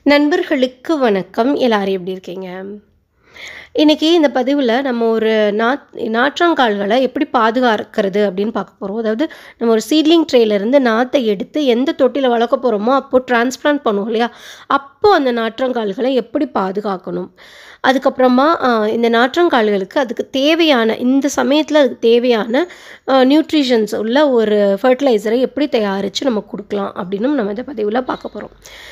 நண்பர்களுக்கு வணக்கம் எல்லாரும் எப்படி இருக்கீங்க இன்றைக்கி இந்த பதிவில் நம்ம ஒரு நாத் நாற்றங்கால்களை எப்படி பாதுகாக்கிறது அப்படின்னு பார்க்க போகிறோம் அதாவது நம்ம ஒரு சீட்லிங் ட்ரேலேருந்து நாற்றை எடுத்து எந்த தொட்டியில் வளர்க்க போகிறோமோ அப்போது டிரான்ஸ்பிளான்ட் பண்ணுவோம் இல்லையா அப்போ அந்த நாற்றங்கால்களை எப்படி பாதுகாக்கணும் அதுக்கப்புறமா ஆஹ், இந்த நாற்றங்கால்களுக்கு அதுக்கு தேவையான இந்த சமயத்தில் அதுக்கு தேவையான நியூட்ரிஷன்ஸ் உள்ள ஒரு ஃபர்டிலைசரை எப்படி தயாரித்து நம்ம கொடுக்கலாம் அப்படின்னு நம்ம இந்த பதிவில் பார்க்க போகிறோம்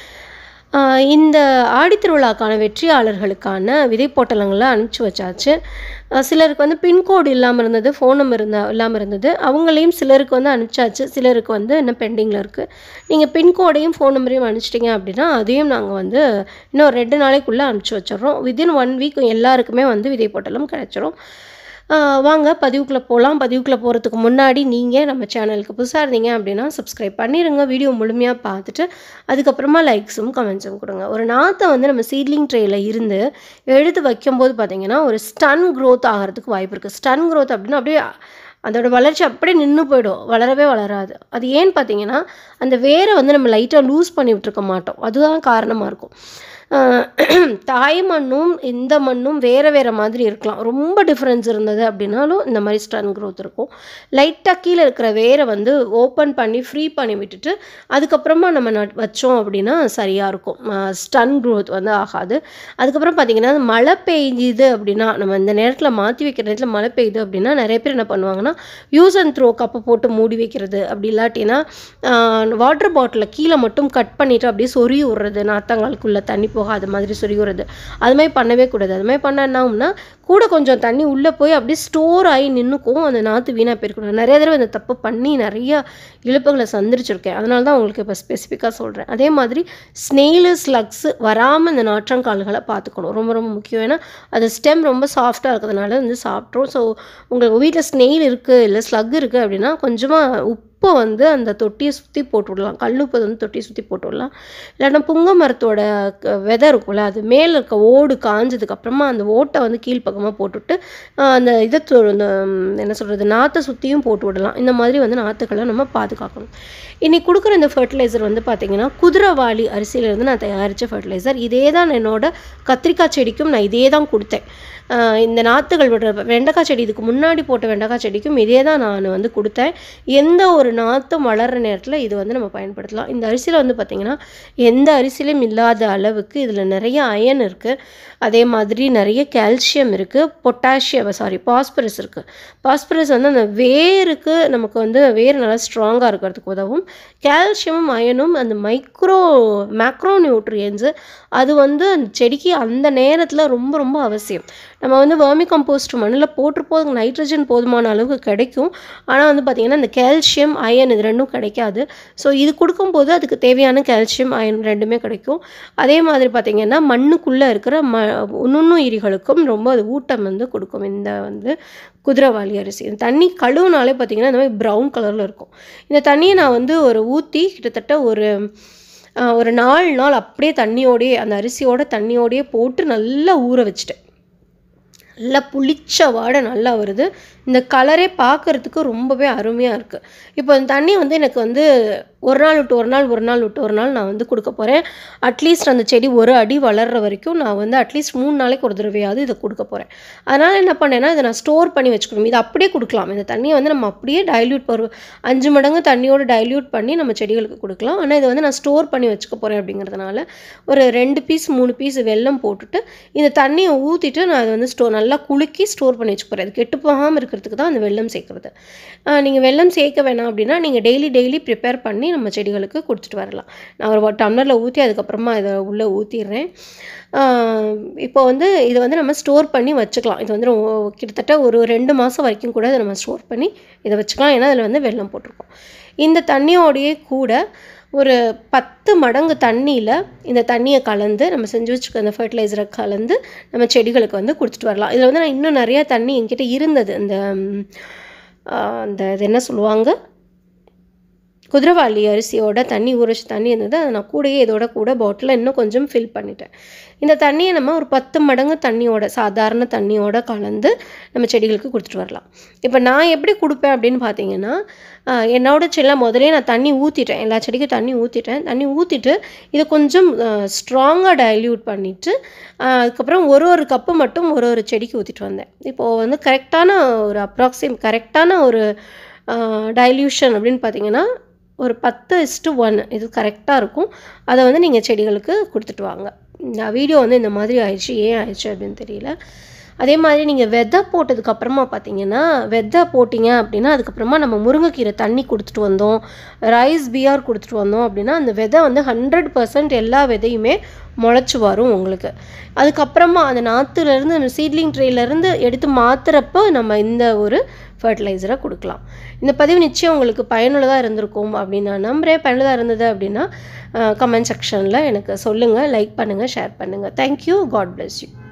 ஆஹ் இந்த ஆடித்திருவிழாக்கான வெற்றியாளர்களுக்கான விதை பொட்டலங்களை அனுப்பிச்சி வச்சாச்சு ஆஹ் சிலருக்கு வந்து பின்கோடு இல்லாமல் இருந்தது ஃபோன் நம்பர் இருந்தா இல்லாமல் இருந்தது அவங்களையும் சிலருக்கு வந்து அனுப்பிச்சாச்சு சிலருக்கு வந்து இன்னும் பெண்டிங்கில் இருக்குது நீங்கள் பின்கோடையும் ஃபோன் நம்பரையும் அனுப்பிச்சிட்டிங்க அப்படின்னா அதையும் நாங்கள் வந்து இன்னும் ஒரு ரெண்டு நாளைக்குள்ளே அனுப்பிச்சி வச்சிடுறோம் வித்தின் ஒன் வீக் எல்லாருக்குமே வந்து விதை பொட்டலம் கிடச்சிரும் ஆஹ் வாங்க பதிவுக்குள்ளே போகலாம் பதிவுக்குள்ளே போகிறதுக்கு முன்னாடி நீங்கள் நம்ம சேனலுக்கு புதுசாக இருந்தீங்க அப்படின்னா சப்ஸ்கிரைப் பண்ணிடுங்க வீடியோ முழுமையாக பார்த்துட்டு அதுக்கப்புறமா லைக்ஸும் கமெண்ட்ஸும் கொடுங்க ஒரு நாற்றை வந்து நம்ம சீட்லிங் ட்ரேயில் இருந்து எடுத்து வைக்கும்போது பார்த்தீங்கன்னா ஒரு ஸ்டன் growth ஆகிறதுக்கு வாய்ப்பு இருக்குது ஸ்டன் growth அப்படின்னா அப்படியே அதோட வளர்ச்சி அப்படியே நின்று போயிடும் வளரவே வளராது அது ஏன்னு பார்த்தீங்கன்னா அந்த வேரை வந்து நம்ம லைட்டாக லூஸ் பண்ணி விட்டுருக்க மாட்டோம் அதுதான் காரணமாக இருக்கும் ஆஹ் தாய் மண்ணும் இந்த மண்ணும் வேறு வேறு மாதிரி இருக்கலாம் ரொம்ப டிஃப்ரென்ஸ் இருந்தது அப்படின்னாலும் இந்த மாதிரி ஸ்டன் growth இருக்கும் லைட்டாக கீழே இருக்கிற வேரை வந்து ஓப்பன் பண்ணி ஃப்ரீ பண்ணி விட்டுட்டு அதுக்கப்புறமா நம்ம நட் வச்சோம் அப்படின்னா சரியாக இருக்கும் ஸ்டன் growth வந்து ஆகாது அதுக்கப்புறம் பார்த்தீங்கன்னா மழை பெய்யுது அப்படின்னா நம்ம இந்த நேரத்தில் மாற்றி வைக்கிற நேரத்தில் மழை பெய்யுது அப்படின்னா நிறைய பேர் என்ன பண்ணுவாங்கன்னா யூஸ் அண்ட் த்ரோ கப்பை போட்டு மூடி வைக்கிறது அப்படி இல்லாட்டினா வாட்டர் பாட்டிலை கீழே மட்டும் கட் பண்ணிவிட்டு அப்படியே சொறி விடுறது நாத்தங்காலுக்குள்ளே தண்ணி போகாத மாதிரி சொறி விடுறது அது மாதிரி பண்ணவே கூடாது அது மாதிரி பண்ண என்ன ஆகும்னா கூட கொஞ்சம் தண்ணி உள்ளே போய் அப்படியே ஸ்டோர் ஆகி நின்றுக்கும் அந்த நாற்று வீணாக போயிருக்கணும் நிறைய தடவை இந்த தப்பு பண்ணி நிறைய இழுப்புகளை சந்திரிச்சிருக்கேன் அதனால தான் உங்களுக்கு இப்போ ஸ்பெசிஃபிக்காக சொல்கிறேன் அதே மாதிரி ஸ்னெயிலு ஸ்லக்ஸு வராமல் இந்த நாற்றங்கால்களை பார்த்துக்கணும் ரொம்ப ரொம்ப முக்கியம் ஏன்னா அது ஸ்டெம் ரொம்ப சாஃப்டாக இருக்கிறதுனால வந்து சாப்பிட்ரும் ஸோ உங்களுக்கு வீட்டில் ஸ்னெயில் இருக்குது இல்லை ஸ்லக் இருக்குது அப்படின்னா கொஞ்சமாக உப்பை வந்து அந்த தொட்டியை சுற்றி போட்டு விடலாம் கல்லுப்பை வந்து தொட்டியை சுற்றி போட்டு விடலாம் இல்லைன்னா புங்க மரத்தோட க- விதை இருக்கும்ல அது மேலே இருக்க ஓடு காஞ்சதுக்கு அப்புறமா அந்த ஓட்டை வந்து கீழ்ப்பக்கமாக போட்டுவிட்டு ஆஹ், அந்த இதை தொ- இந்த ம், என்ன சொல்கிறது நாற்றை சுற்றியும் போட்டு விடலாம் இந்த மாதிரி வந்து நாற்றுக்களை நம்ம பாதுகாக்கணும் இன்னைக்கு கொடுக்குற இந்த ஃபர்டிலைசர் வந்து பார்த்தீங்கன்னா குதிரைவாளி அரிசியிலேருந்து நான் தயாரித்த ஃபர்டிலைசர் இதே தான் என்னோட கத்திரிக்காய் செடிக்கும் நான் இதே தான் கொடுத்தேன் ஆஹ் இந்த நாற்றுகள் விடுற வெண்டைக்காய் செடி இதுக்கு முன்னாடி போட்ட வெண்டைக்காய் செடிக்கும் இதே தான் நான் வந்து கொடுத்தேன் எந்த ஒரு நாற்றும் வளர்கிற நேரத்தில் இது வந்து நம்ம பயன்படுத்தலாம் இந்த அரிசியில் வந்து பார்த்திங்கன்னா எந்த அரிசியிலும் இல்லாத அளவுக்கு இதில் நிறைய அயன் இருக்குது அதே மாதிரி நிறைய கால்சியம் இருக்குது பொட்டாசியம் சாரி பாஸ்பரஸ் இருக்குது பாஸ்பரஸ் வந்து அந்த வேருக்கு நமக்கு வந்து வேர் நல்லா ஸ்ட்ராங்காக இருக்கிறதுக்கு உதவும் கால்சியமும் அயனும் அந்த மைக்ரோ மேக்ரோ நியூட்ரியன்ஸு அது வந்து அந்த செடிக்கு அந்த நேரத்தில் ரொம்ப ரொம்ப அவசியம் நம்ம வந்து வேர்மி கம்போஸ்ட் மண்ணில் போட்டிருப்போது நைட்ரஜன் போதுமான அளவுக்கு கிடைக்கும் ஆனால் வந்து பார்த்திங்கன்னா இந்த கால்சியம் அயன் இது ரெண்டும் கிடைக்காது ஸோ இது கொடுக்கும்போது அதுக்கு தேவையான கால்சியம் அயன் ரெண்டுமே கிடைக்கும் அதே மாதிரி பார்த்திங்கன்னா மண்ணுக்குள்ளே இருக்கிற ம நுண்ணுயிரிகளுக்கும் ரொம்ப அது ஊட்டம் வந்து கொடுக்கும் இந்த வந்து குதிரைவாளி அரிசி இந்த தண்ணி கழுவுனாலே பார்த்திங்கன்னா இந்த மாதிரி ப்ரௌன் கலரில் இருக்கும் இந்த தண்ணியை நான் வந்து ஒரு ஊற்றி கிட்டத்தட்ட ஒரு ஆஹ், ஒரு நாலு நாள் அப்படியே தண்ணியோடையே அந்த அரிசியோட தண்ணியோடையே போட்டு நல்லா ஊற வச்சுட்டேன் நல்லா புளிச்ச வாடை நல்லா வருது இந்த கலரே பார்க்கறதுக்கு ரொம்பவே அருமையாக இருக்குது இப்போ இந்த தண்ணி வந்து எனக்கு வந்து ஒரு நாள் விட்டு ஒரு நாள் ஒரு நாள் விட்டு ஒரு நாள் நான் வந்து கொடுக்க போகிறேன் அட்லீஸ்ட் அந்த செடி ஒரு அடி வளர்ற வரைக்கும் நான் வந்து அட்லீஸ்ட் மூணு நாளைக்கு ஒரு தடவையாவது இதை கொடுக்க போகிறேன் அதனால் என்ன பண்ணேன்னா இதை நான் ஸ்டோர் பண்ணி வச்சுக்கணும் இதை அப்படியே கொடுக்கலாம் இந்த தண்ணியை வந்து நம்ம அப்படியே டைல்யூட் ஒரு அஞ்சு மடங்கு தண்ணியோடு டைல்யூட் பண்ணி நம்ம செடிகளுக்கு கொடுக்கலாம் ஆனால் இதை வந்து நான் ஸ்டோர் பண்ணி வச்சுக்க போகிறேன் அப்படிங்கிறதுனால ஒரு ரெண்டு பீஸ் மூணு பீஸ் வெல்லம் போட்டுட்டு இந்த தண்ணியை ஊற்றிட்டு நான் அதை வந்து ஸ்டோர் நல்லா குலுக்கி ஸ்டோர் பண்ணி வச்சுக்க போகிறேன் அது கெட்டு போகாமல் இருக்கிறதுக்கு தான் அந்த வெல்லம் சேர்க்குறது நீங்கள் வெல்லம் சேர்க்க வேணாம் அப்படின்னா நீங்கள் டெய்லி டெய்லி ப்ரிப்பேர் பண்ணி நம்ம செடிகளுக்கு கொடுத்துட்டு வரலாம் நான் ஒரு டம்ளரில் ஊற்றி அதுக்கப்புறமா இதை உள்ளே ஊற்றிடுறேன் இப்போ வந்து இதை வந்து நம்ம ஸ்டோர் பண்ணி வச்சுக்கலாம் இது வந்து ரொம்ப- கிட்டத்தட்ட ஒரு ரெண்டு மாதம் வரைக்கும் கூட இதை நம்ம ஸ்டோர் பண்ணி இதை வச்சுக்கலாம் ஏன்னா அதில் வந்து வெல்லம் போட்டிருக்கோம் இந்த தண்ணியோடையே கூட ஒரு பத்து மடங்கு தண்ணியில் இந்த தண்ணியை கலந்து நம்ம செஞ்சு வச்சுருக்க அந்த ஃபர்டிலைசரை கலந்து நம்ம செடிகளுக்கு வந்து கொடுத்துட்டு வரலாம் இதில் வந்து நான் இன்னும் நிறையா தண்ணி என்கிட்ட இருந்தது இந்த ம், ஆ, அந்த இது என்ன சொல்லுவாங்க குதிரைவாளி அரிசியோட தண்ணி ஊற வச்ச தண்ணி இருந்தது அதை நான் கூடயே இதோட கூட பாட்டிலில் இன்னும் கொஞ்சம் ஃபில் பண்ணிட்டேன் இந்த தண்ணியை நம்ம ஒரு பத்து மடங்கு தண்ணியோட சாதாரண தண்ணியோட கலந்து நம்ம செடிகளுக்கு கொடுத்துட்டு வரலாம் இப்போ நான் எப்படி கொடுப்பேன் அப்படின்னு பார்த்தீங்கன்னா ஆஹ், என்னோட செடியில் முதலே நான் தண்ணி ஊற்றிட்டேன் எல்லா செடிக்கும் தண்ணி ஊற்றிட்டேன் தண்ணி ஊற்றிட்டு இதை கொஞ்சம் ஸ்ட்ராங்காக டைல்யூட் பண்ணிவிட்டு அதுக்கப்புறம் ஒரு ஒரு கப்பு மட்டும் ஒரு ஒரு செடிக்கு ஊற்றிட்டு வந்தேன் இப்போது வந்து கரெக்டான ஒரு அப்ராக்சிம் கரெக்டான ஒரு டைல்யூஷன் அப்படின்னு பார்த்தீங்கன்னா ஒரு பத்து இஸ்டு ஒன் இது கரெக்டாக இருக்கும் அதை வந்து நீங்கள் செடிகளுக்கு கொடுத்துட்டு வாங்க இந்த வீடியோ வந்து இந்த மாதிரி ஆயிடுச்சு ஏன் ஆயிடுச்சு அப்படின்னு தெரியல அதே மாதிரி நீங்கள் விதை போட்டதுக்கு அப்புறமா பார்த்தீங்கன்னா விதை போட்டிங்க அப்படின்னா அதுக்கப்புறமா நம்ம முருங்கைக்கீரை தண்ணி கொடுத்துட்டு வந்தோம் ரைஸ் பிஆர் கொடுத்துட்டு வந்தோம் அப்படின்னா அந்த விதை வந்து ஹண்ட்ரட் பர்சன்ட் எல்லா விதையுமே முளைச்சி வரும் உங்களுக்கு அதுக்கப்புறமா அந்த நாற்றுலேருந்து அந்த சீட்லிங் ட்ரேலேருந்து எடுத்து மாற்றுறப்போ நம்ம இந்த ஒரு ஃபர்டிலைசரை கொடுக்கலாம் இந்த பதிவு நிச்சயம் உங்களுக்கு பயனுள்ளதாக இருந்திருக்கும் அப்படின்னு நான் நம்புகிறேன் பயனுள்ளதாக இருந்தது அப்படின்னா கமெண்ட் செக்ஷனில் எனக்கு சொல்லுங்கள் லைக் பண்ணுங்கள் ஷேர் பண்ணுங்கள் தேங்க்யூ காட் bless யூ